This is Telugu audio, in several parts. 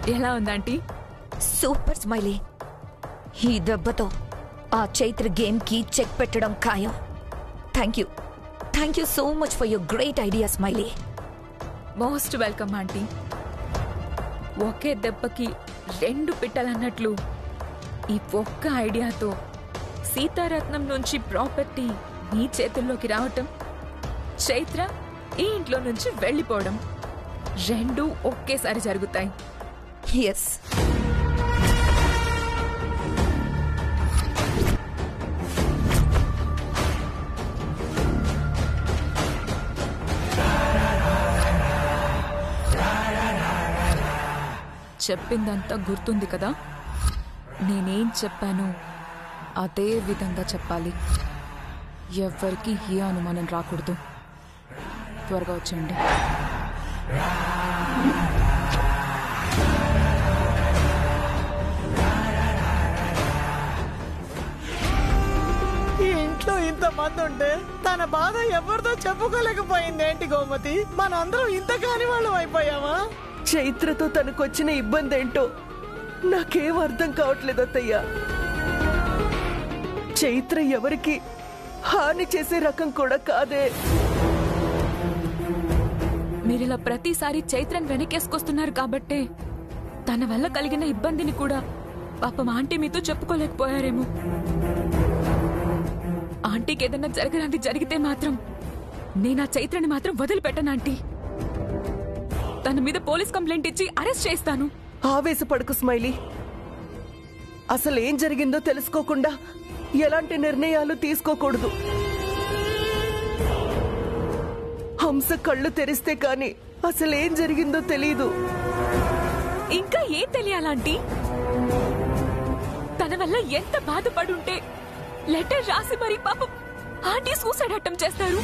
ఎలా ఉందంటీ సూపర్ స్మైలీ ఈ దెబ్బతో ఆ చైత్ర గేమ్ కి చెక్ పెట్టడం ఖాయం thank you thank you so much for your great idea smiley most welcome aunty ఒకే దెబ్బకి రెండు పిట్టలన్నట్లు ఈ ఒక్క ఐడియాతో సీతారత్నం నుంచి ప్రాపర్టీ మీ చేతుల్లోకి రావటం చైత్ర ఈ ఇంట్లో నుంచి వెళ్ళిపోవడం రెండు ఒకేసారి జరుగుతాయి ఎస్ చెప్పిందంతా గుర్తుంది కదా నేనేం చెప్పానో అదే విధంగా చెప్పాలి ఎవ్వరికి ఏ అనుమానం రాకూడదు త్వరగా వచ్చేయండి ఈ ఇంట్లో ఇంత మంది ఉంటే తన బాధ ఎవరితో చెప్పుకోలేకపోయింది ఏంటి గోమతి మనందరం ఇంత కాని వాళ్ళం అయిపోయామా చైత్రతో తనకొచ్చిన ఇబ్బంది ఏంటో నాకేం అర్థం కావట్లేదు అత్తయ్య చైత్ర ఎవరికి హాని చేసే రకం కూడా కాదే మీరిలా ప్రతిసారి చైత్రన్ వెనకేసుకొస్తున్నారు కాబట్టే తన వల్ల కలిగిన ఇబ్బందిని కూడా పాపం ఆంటీ మీతో చెప్పుకోలేకపోయారేమో ఆంటీకి ఏదన్నా జరగరాంది జరిగితే మాత్రం నేను ఆ చైత్రని మాత్రం వదిలిపెట్టను ఆంటీ తన మీద పోలీస్ కంప్లైంట్ ఇచ్చి అరెస్ట్ చేస్తాను ఆవేశపడకు స్మైలీ అసలు ఏం జరిగిందో తెలుసుకోకుండా ఎలాంటి నిర్ణయాలు తీసుకోకూడదు హంస కళ్ళు తెరిస్తే కాని అసలు ఏం జరిగిందో తెలీదు ఇంకా ఏం తెలియాలంటీ తన వల్ల ఎంత బాధపడుంటే లెటర్ రాసి మరి పాపం ఆంటీ సూసైడ్ అటెంప్ట్ చేస్తారు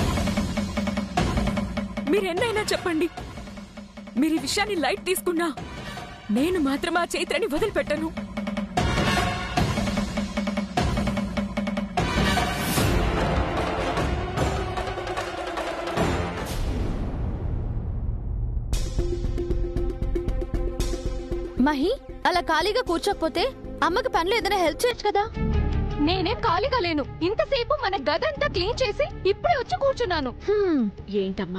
మీరెన్నైనా చెప్పండి మీరు ఈ విషయాన్ని లైట్ తీసుకున్నా నేను మాత్రం ఆ చైత్రని వదిలిపెట్టను మహి అలా ఖాళీగా కూర్చోకపోతే అమ్మకి పనిలో ఏదైనా హెల్ప్ చేయొచ్చు కదా నేనేం ఖాళీగా లేను ఇంతసేపు మన గదంతా క్లీన్ చేసి ఇప్పుడే వచ్చి కూర్చున్నాను హ్మ్, ఏంటమ్మా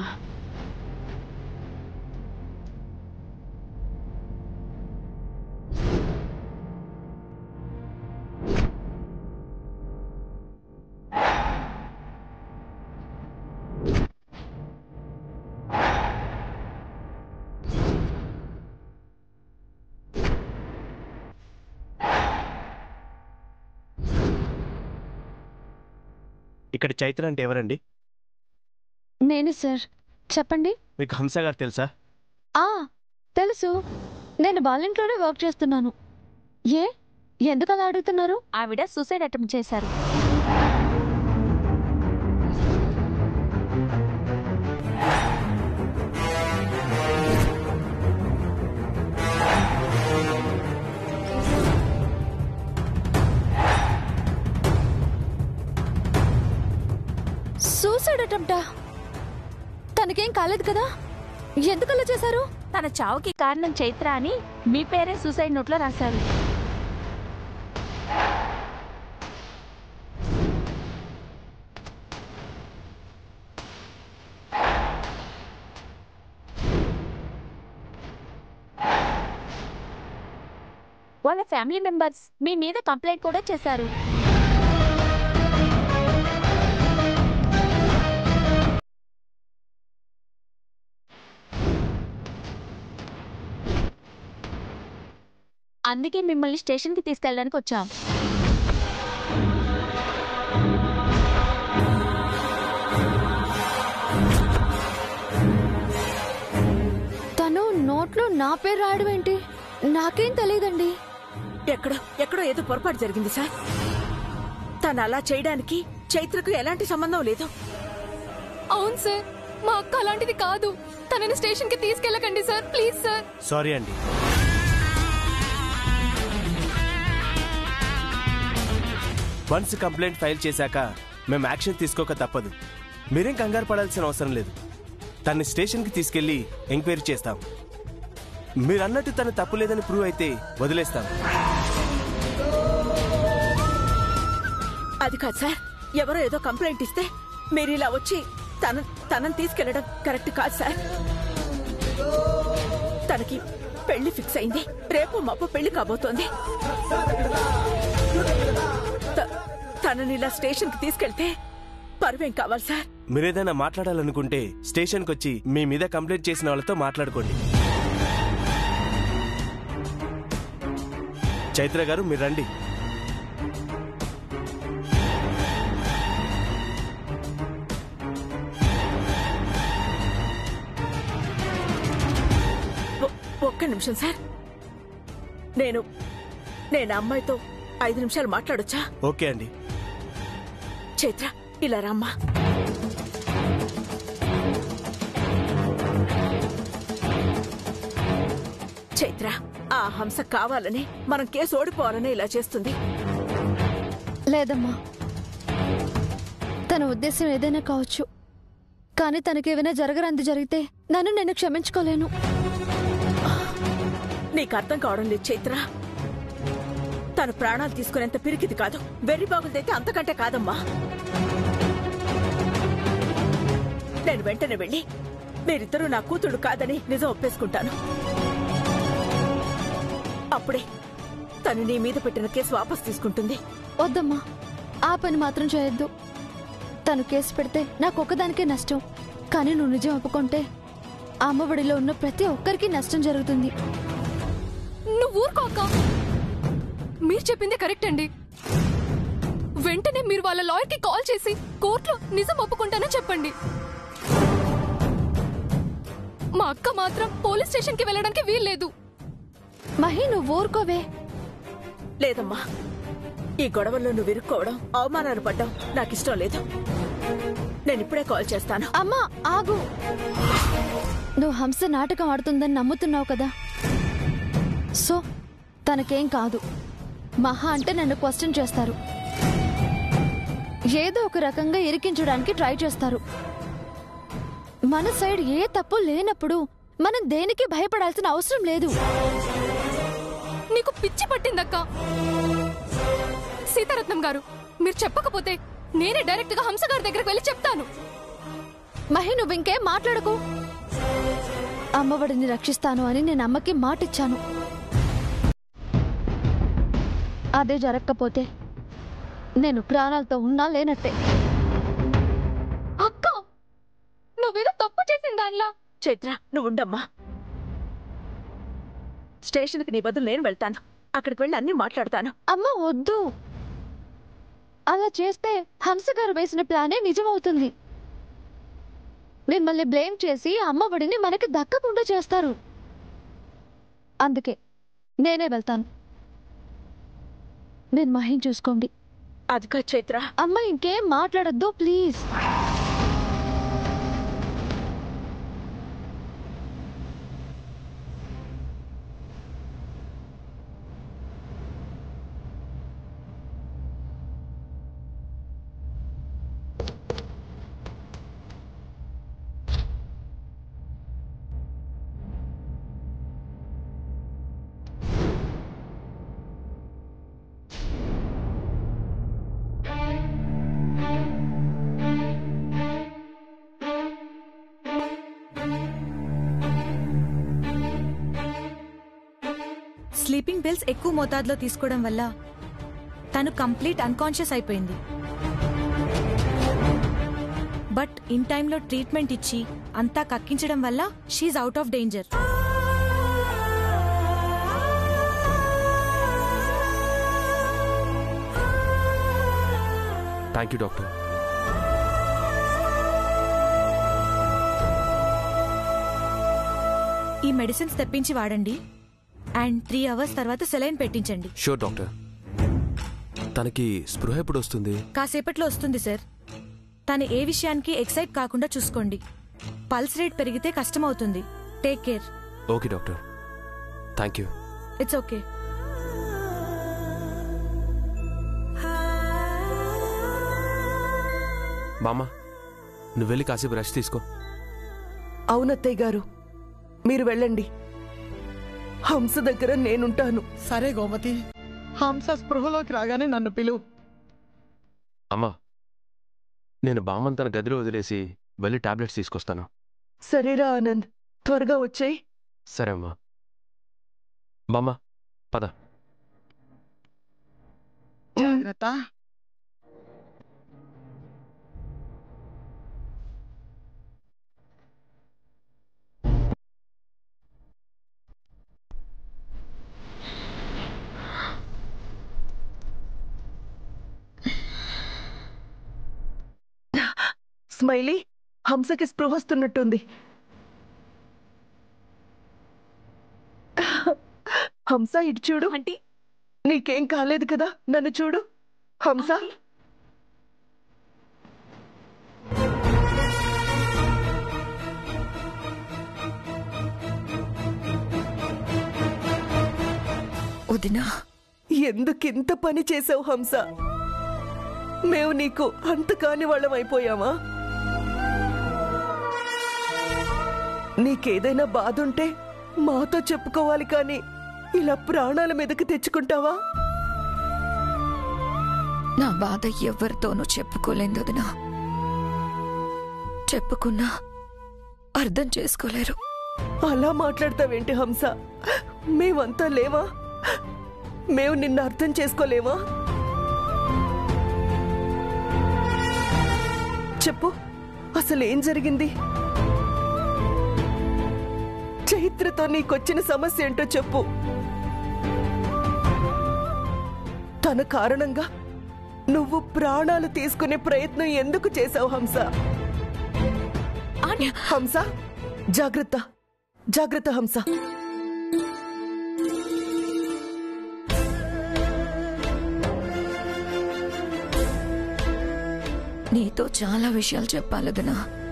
ఇక్కడ చైత్ర అంటే ఎవరండి నేనే సార్ చెప్పండి మీకు హంస గారు తెలుసా ఆ తెలుసు నేను బాలింట్లోనే వర్క్ చేస్తున్నాను ఏ ఎందుకు అలా అడుగుతున్నారు ఆవిడ సూసైడ్ అటెంప్ట్ చేశారు సూసైడ్ అటెంప్టా తనకేం కాలేదు కదా ఎందుకు అలా చేశారు తన చావుకి కారణం చైత్ర అని మీ పేరే సూసైడ్ నోట్లో రాశారు వాళ్ళ ఫ్యామిలీ మెంబర్స్ మీ మీద కంప్లైంట్ కూడా చేశారు అందుకే మిమ్మల్ని స్టేషన్కి తీసుకెళ్ళడానికి వచ్చాం తను నోట్లో నా పేరు రాయడం ఏంటి నాకేం తెలియదండి ఎక్కడో ఎక్కడో ఏదో పొరపాటు జరిగింది సార్ తను అలా చేయడానికి చైత్రకు ఎలాంటి సంబంధం లేదు అవును సార్ మా అక్క అలాంటిది కాదు తనని స్టేషన్ కి తీసుకెళ్ళకండి సార్ ప్లీజ్ సార్ సారీ అండి వన్స్ కంప్లైంట్ ఫైల్ చేశాక మేము యాక్షన్ తీసుకోక తప్పదు మీరేం కంగారు పడాల్సిన అవసరం లేదు తన్ని స్టేషన్కి తీసుకెళ్లి ఎంక్వైరీ చేస్తాం మీరు అన్నట్టు తన తప్పు లేదని ప్రూవ్ అయితే వదిలేస్తాం అది కాదు సార్ ఎవరో ఏదో కంప్లైంట్ ఇస్తే మీరు ఇలా వచ్చి తన తనని తీసుకెళ్లడం కరెక్ట్ కాదు సార్ తనకి పెళ్లి ఫిక్స్ అయింది రేపు మాపు పెళ్లి కాబోతోంది త- తనని ఇలా స్టేషన్ కి తీసుకెళ్తే పరువేం కావాలి సార్ మీరేదైనా మాట్లాడాలనుకుంటే స్టేషన్కి వచ్చి మీ మీద కంప్లైంట్ చేసిన వాళ్ళతో మాట్లాడుకోండి చైత్ర గారు మీరు రండి ఒ- ఒక్క నిమిషం సార్ నేను నేను ఆ అమ్మాయితో ఐదు నిమిషాలు మాట్లాడొచ్చా ఓకే అండి చైత్ర ఇలా రమ్మా చైత్ర ఆ హంస కావాలని మనం కేసు ఓడిపోవాలని ఇలా చేస్తుంది లేదమ్మా తన ఉద్దేశం ఏదైనా కావచ్చు కానీ తనకేమైనా జరగరంది జరిగితే నన్ను నేను క్షమించుకోలేను నీకు అర్థం కావడం లేదు చైత్ర తను ప్రాణాలు తీసుకునేంత పిరికిది కాదు వెర్రి బాగులదైతే అంతకంటే కాదమ్మా నేను వెంటనే వెళ్ళి మీరిద్దరూ నా కూతుడు కాదని నిజం ఒప్పేసుకుంటాను అప్పుడే తను నీ మీద పెట్టిన కేసు వాపస్ తీసుకుంటుంది వద్దమ్మా ఆ పని మాత్రం చేయొద్దు తను కేసు పెడితే నాకు ఒక్కదానికే నష్టం కానీ నువ్వు నిజం ఒప్పుకుంటే ఆ అమ్మఒడిలో ఉన్న ప్రతి ఒక్కరికి నష్టం జరుగుతుంది నువ్వు ఊరుకో అక్క మీరు చెప్పిందే కరెక్ట్ అండి వెంటనే మీరు వాళ్ళ లాయర్ కి కాల్ చేసి కోర్టులో నిజం ఒప్పుకుంటానని చెప్పండి మా అక్క మాత్రం పోలీస్ స్టేషన్ కి వెళ్ళడానికి వీల్లేదు మహి నువ్వు ఊరుకోవే లేదమ్మా ఈ గొడవల్లో నువ్వు ఇరుక్కోవడం అవమానాలు పడ్డం నాకు ఇష్టం లేదు నేను ఇప్పుడే కాల్ చేస్తాను అమ్మా ఆగు నువ్వు హంస నాటకం ఆడుతుందని నమ్ముతున్నావు కదా సో తనకేం కాదు మహా అంటే నన్ను క్వశ్చన్ చేస్తారు ఏదో ఒక రకంగా ఇరికించడానికి ట్రై చేస్తారు మన సైడ్ ఏ తప్పు లేనప్పుడు మనం దేనికి భయపడాల్సిన అవసరం లేదు నీకు పిచ్చి పట్టిందక్క సీతారత్నం గారు మీరు చెప్పకపోతే నేనే డైరెక్ట్ గా హంస గారి దగ్గరికి వెళ్ళి చెప్తాను మహి నువ్వు ఇంకేం మాట్లాడకు అమ్మఒడిని రక్షిస్తాను అని నేను అమ్మకి మాటిచ్చాను అదే జరగకపోతే నేను ప్రాణాలతో ఉన్నా లేనట్టే అక్క నువ్వేదో తప్పు చేసిన దానిలా చైత్ర నువ్వు ఉండమ్మా స్టేషన్కి నీ బదులు నేను వెళ్తాను అక్కడికి వెళ్ళి అన్ని మాట్లాడతాను అమ్మ వద్దు అలా చేస్తే హంస గారు వేసిన ప్లానే నిజమవుతుంది మిమ్మల్ని బ్లేమ్ చేసి అమ్మఒడిని మనకి దక్కకుండా చేస్తారు అందుకే నేనే వెళ్తాను నేను మహిం చూసుకోండి అది కాదు చైత్ర అమ్మ ఇంకేం మాట్లాడద్దు ప్లీజ్ స్లీపింగ్ పిల్స్ ఎక్కువ మోతాదులో తీసుకోవడం వల్ల తను కంప్లీట్ అన్కాన్షియస్ అయిపోయింది బట్ ఇన్ టైంలో ట్రీట్మెంట్ ఇచ్చి అంతా కక్కించడం వల్ల she's out of danger thank you doctor ఈ మెడిసిన్స్ తెప్పించి వాడండి అండ్ త్రీ అవర్స్ తర్వాత సెలైన్ పెట్టించండి షూర్ డాక్టర్ తనకి స్పృహ ఎప్పుడు వస్తుంది కాసేపట్లో వస్తుంది సార్ తను ఏ విషయానికి ఎక్సైట్ కాకుండా చూసుకోండి పల్స్ రేట్ పెరిగితే కష్టమవుతుంది take care okay doctor thank you it's okay బామ్మ నువ్వు వెళ్ళి కాసేపు రెస్ట్ తీసుకో అవునత్తయ్య గారు మీరు వెళ్ళండి హంస దగ్గర నేనుంటాను సరే గోమతి హంస స్పృహలోకి రాగానే నన్ను పిలువు అమ్మా నేను బామ్మని తన గదిలో వదిలేసి వెళ్ళి టాబ్లెట్స్ తీసుకొస్తాను సరేరా ఆనంద్ త్వరగా వచ్చేయ్ సరే అమ్మా బామ్మ పద జాగ్రత్త స్మైలీ హంసకి స్పృహ వస్తున్నట్టుంది హంస ఇటు చూడు ఆంటీ నీకేం కాలేదు కదా నన్ను చూడు హంస వదినా ఎందుకింత పని చేసావు హంస మేము నీకు అంత కాని వాళ్ళం అయిపోయామా నీకేదైనా బాధుంటే మాతో చెప్పుకోవాలి కానీ ఇలా ప్రాణాల మీదకి తెచ్చుకుంటావా నా బాధ ఎవరితోనూ చెప్పుకోలేదు వదినా చెప్పుకున్నా అర్థం చేసుకోలేరు అలా మాట్లాడతావేంటి హంస మేమంతా లేవా మేము నిన్ను అర్థం చేసుకోలేమా చెప్పు అసలు ఏం జరిగింది చైత్రతో నీకొచ్చిన సమస్య ఏంటో చెప్పు తన కారణంగా నువ్వు ప్రాణాలు తీసుకునే ప్రయత్నం ఎందుకు చేశావు హంస హంస జాగ్రత్త జాగ్రత్త హంస నీతో చాలా విషయాలు చెప్పాలి వదినా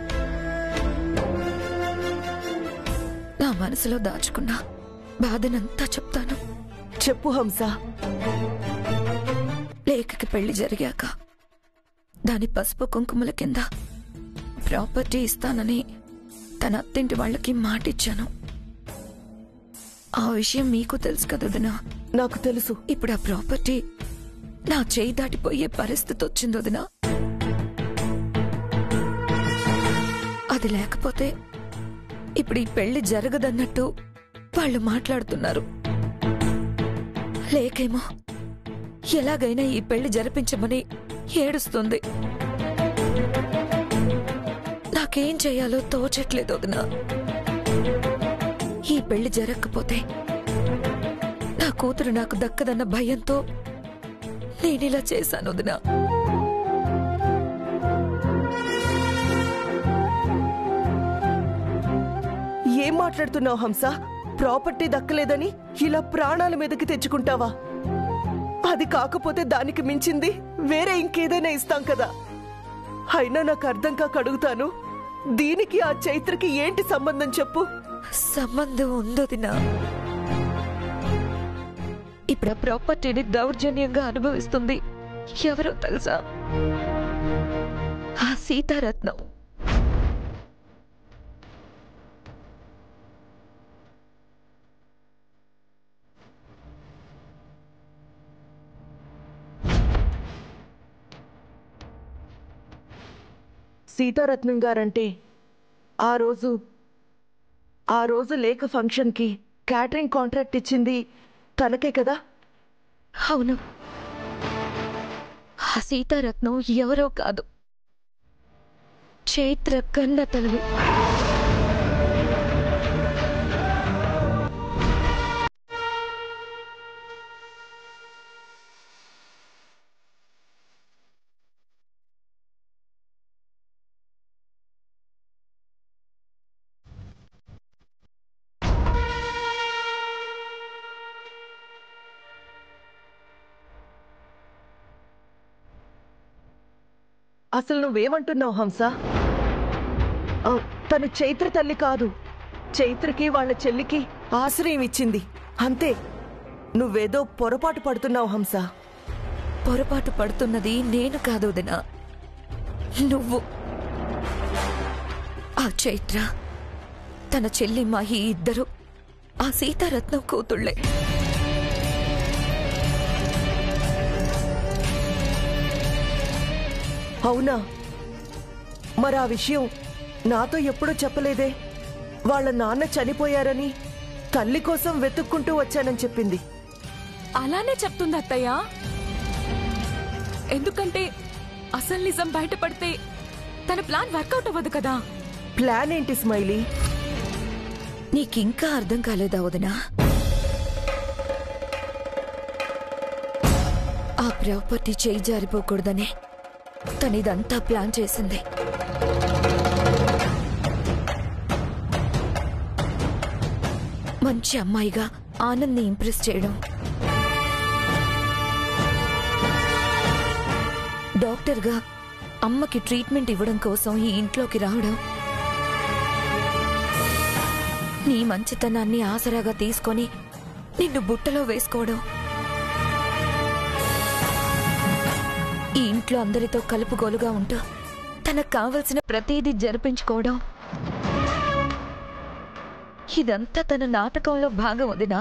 నా మనసులో దాచుకున్న బాధనంతా చెప్తాను చెప్పు హంస లేఖకి పెళ్లి జరిగాక దాని పసుపు కుంకుమల కింద ప్రాపర్టీ ఇస్తానని తన అత్తింటి వాళ్ళకి మాటిచ్చాను ఆ విషయం మీకు తెలుసు కదా వదినా నాకు తెలుసు ఇప్పుడు ఆ ప్రాపర్టీ నా చేయి దాటిపోయే పరిస్థితి వచ్చింది వదినా అది లేకపోతే ఇప్పుడు ఈ పెళ్లి జరగదన్నట్టు వాళ్ళు మాట్లాడుతున్నారు లేకేమో ఎలాగైనా ఈ పెళ్లి జరిపించమని ఏడుస్తుంది నాకేం చేయాలో తోచట్లేదు వదినా ఈ పెళ్లి జరగకపోతే నా కూతురు నాకు దక్కదన్న భయంతో నేనిలా చేశాను వదినా ఏం మాట్లాడుతున్నావు హంస ప్రాపర్టీ దక్కలేదని ఇలా ప్రాణాల మీదకి తెచ్చుకుంటావా అది కాకపోతే దానికి మించింది వేరే ఇంకేదైనా ఇస్తాం కదా అయినా నాకు అర్థం కాక అడుగుతాను దీనికి ఆ చైత్రకి ఏంటి సంబంధం చెప్పు సంబంధం ఉందోదినా ఇప్పుడు ఆ ప్రాపర్టీని దౌర్జన్యంగా అనుభవిస్తుంది ఎవరో తెలుసా ఆ సీతారత్నం సీతారత్నం గారంటే ఆ రోజు ఆ రోజు లేఖ ఫంక్షన్కి క్యాటరింగ్ కాంట్రాక్ట్ ఇచ్చింది తనకే కదా అవును ఆ సీతారత్నం ఎవరో కాదు చైత్ర కన్న తల్లి అసలు నువ్వేమంటున్నావు హంస ఆ, తను చైత్ర తల్లి కాదు చైత్రకి వాళ్ళ చెల్లికి ఆశ్రయం ఇచ్చింది అంతే నువ్వేదో పొరపాటు పడుతున్నావు హంస పొరపాటు పడుతున్నది నేను కాదు వదినా నువ్వు ఆ చైత్ర తన చెల్లి మాహి ఇద్దరు ఆ సీతారత్నం కూతుళ్ళే అవునా మరి ఆ విషయం నాతో ఎప్పుడూ చెప్పలేదే వాళ్ళ నాన్న చనిపోయారని తల్లి కోసం వెతుక్కుంటూ వచ్చానని చెప్పింది అలానే చెప్తుంది అత్తయ్య ఎందుకంటే అసలు నిజం బయటపడితే తన ప్లాన్ వర్కౌట్ అవ్వదు కదా ప్లాన్ ఏంటి స్మైలీ నీకింకా అర్థం కాలేదా వదినా ఆ ప్రాపర్టీ చేయి జారిపోకూడదనే తను ఇదంతా ప్లాన్ చేసింది మంచి అమ్మాయిగా ఆనంద్ని ఇంప్రెస్ చేయడం డాక్టర్గా అమ్మకి ట్రీట్మెంట్ ఇవ్వడం కోసం ఈ ఇంట్లోకి రావడం నీ మంచితనాన్ని ఆసరాగా తీసుకొని నిన్ను బుట్టలో వేసుకోవడం ఈ ఇంట్లో అందరితో కలుపుగోలుగా ఉంటూ తనకు కావలసిన ప్రతిదీ జరిపించుకోవడం ఇదంతా తన నాటకంలో భాగం వదినా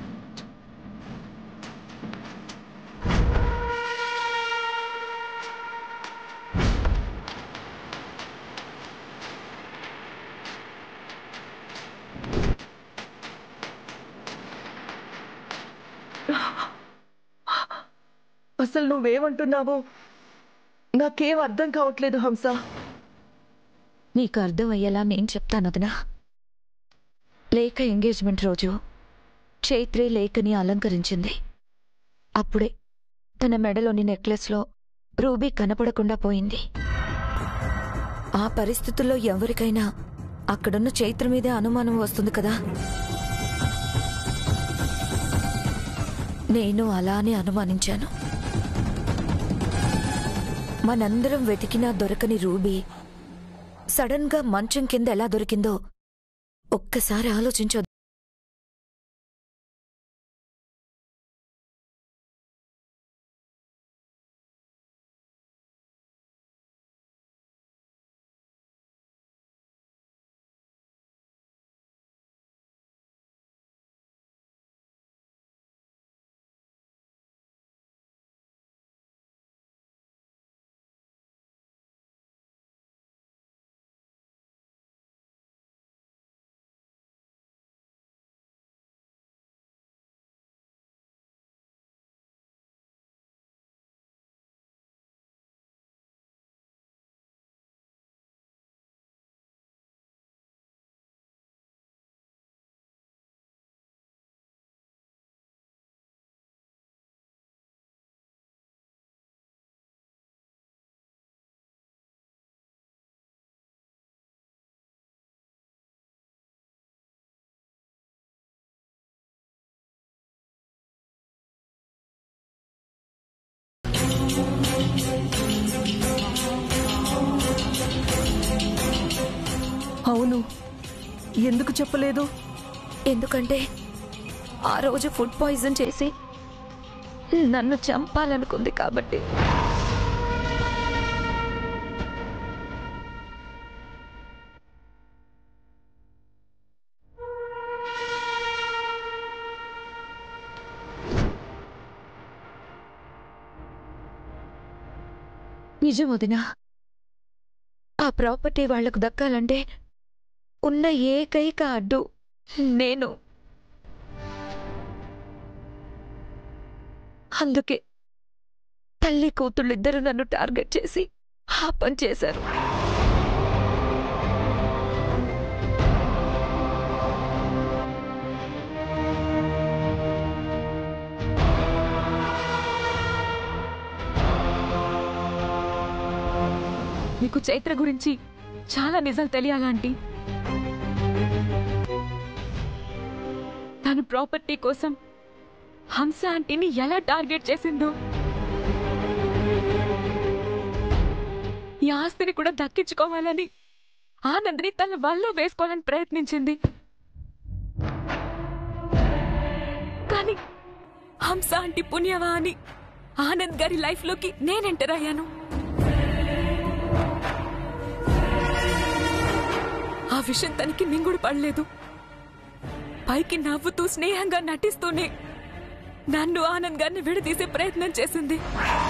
అసలు నువ్వేమంటున్నావో నాకేం అర్థం కావట్లేదు హంస నీకు అర్థమయ్యేలా నేను చెప్తాను వదినా లేఖ ఎంగేజ్మెంట్ రోజు చైత్రి లేఖని అలంకరించింది అప్పుడే తన మెడలోని నెక్లెస్లో రూబీ కనపడకుండా పోయింది ఆ పరిస్థితుల్లో ఎవరికైనా అక్కడున్న చైత్ర మీదే అనుమానం వస్తుంది కదా నేను అలానే అనుమానించాను మనందరం వెతికినా దొరకని రూబీ సడన్ గా మంచం కింద ఎలా దొరికిందో ఒక్కసారి ఆలోచించొద్దు అవును ఎందుకు చెప్పలేదు ఎందుకంటే ఆ రోజు ఫుడ్ పాయిజన్ చేసి నన్ను చంపాలనుకుంది కాబట్టి నిజం వదినా ఆ ప్రాపర్టీ వాళ్లకు దక్కాలంటే ఉన్న ఏకైక అడ్డు నేను అందుకే తల్లి కూతుళ్ళిద్దరూ నన్ను టార్గెట్ చేసి ఆ పని చేశారు మీకు చైత్ర గురించి చాలా నిజాలు తెలియాలంటీ తను ప్రాపర్టీ కోసం హంస ఆంటీని ఎలా టార్గెట్ చేసిందో ఈ ఆస్తిని కూడా దక్కించుకోవాలని ఆనంద్ని తన వల్ల వేసుకోవాలని ప్రయత్నించింది కానీ హంస ఆంటీ పుణ్యవా అని ఆనంద్ గారి లైఫ్లోకి నేను ఎంటర్ అయ్యాను ఆ విషయం తనకి మింగుడు పడలేదు పైకి నవ్వుతూ స్నేహంగా నటిస్తూనే నన్ను ఆనంద్ గారిని విడదీసే ప్రయత్నం చేసింది